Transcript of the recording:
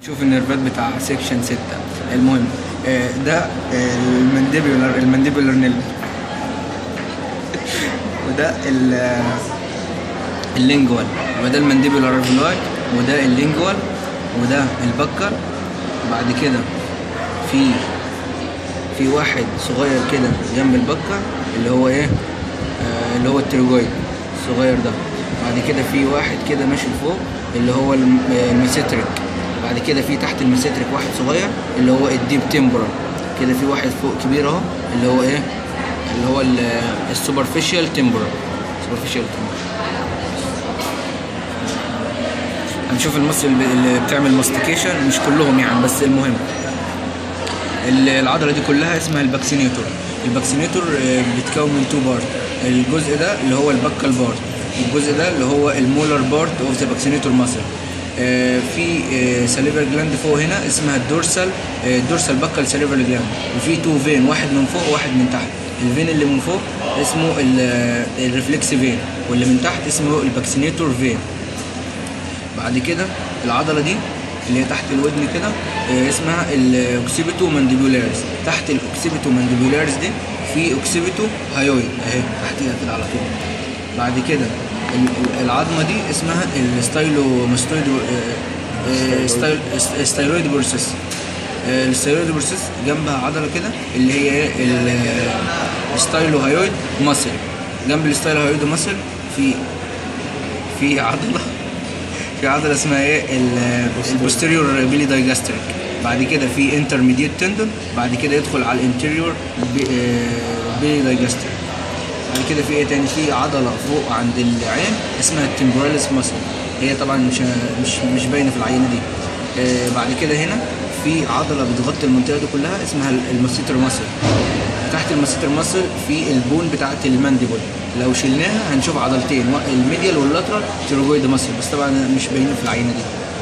شوف النيرفات بتاع سيكشن 6 المهم آه، ده آه، المانديبولار المانديبولار نيرف وده ال آه، اللينجوال وده المانديبولار فلاي وده اللينجوال وده البكر بعد كده في في واحد صغير كده جنب البكر اللي هو ايه آه اللي هو التروجويد الصغير ده بعد كده في واحد كده ماشي لفوق اللي هو الم- آه، الميسيتريك بعد كده في تحت الميسيتريك واحد صغير اللي هو الديب تمبرال كده في واحد فوق كبير اهو اللي هو ايه اللي هو السوبرفيشال تمبرال سوبرفيشال تمبرال هنشوف المصل اللي اللي بتعمل ماستيكيشن مش كلهم يعني بس المهم ال- العضله دي كلها اسمها الباكسينيتور الباكسينيتور آه، بتتكون من تو بارت الجزء ده اللي هو البكال بارت والجزء ده اللي هو المولر بارت اوف ذا باكسينيتور ماسل في ساليفر جلاند فوق هنا اسمها الدورسال آه، الدورسال بكال ساليفر جلاند وفي تو فين واحد من فوق وواحد من تحت الفين اللي من فوق اسمه الريفلكس فين واللي من تحت اسمه الباكسينيتور فين بعد كده العضله دي اللي هي تحت الودن كده آه، اسمها الاوكسيبيتو مانديبولاريس تحت الاوكسيبيتو مانديبولاريس دي في اوكسيبيتو هايويد اهي تحتيها كده على طول بعد كده ال- ال- العظمه دي اسمها الستايلو مستويدو آه، آه، ستايل ستايلويد بورسس آه، الستايلويد بورسس جنبها عضله كده اللي هي ايه الستايلو هايويد ماسل جنب الستايلو هايويد ماسل في في عضله في عضله اسمها ايه البوستيريور بيلي دايجاستريك بعد كده في انترميديت تندون بعد كده يدخل على الانتيريور بيلي دايجاستريك بعد كده في ايه تاني في عضله فوق عند العين اسمها التمبوراليس ماسل هي طبعا مش مش مش باينه في العينه دي آه، بعد كده هنا في عضله بتغطي المنطقه دي كلها اسمها الماسيتر ماسل تحت الماسيتر ماسل في البون بتاعت المانديبل لو شلناها هنشوف عضلتين الميديال واللاترال تيروجويد ماسل بس طبعا مش باينين في العينه دي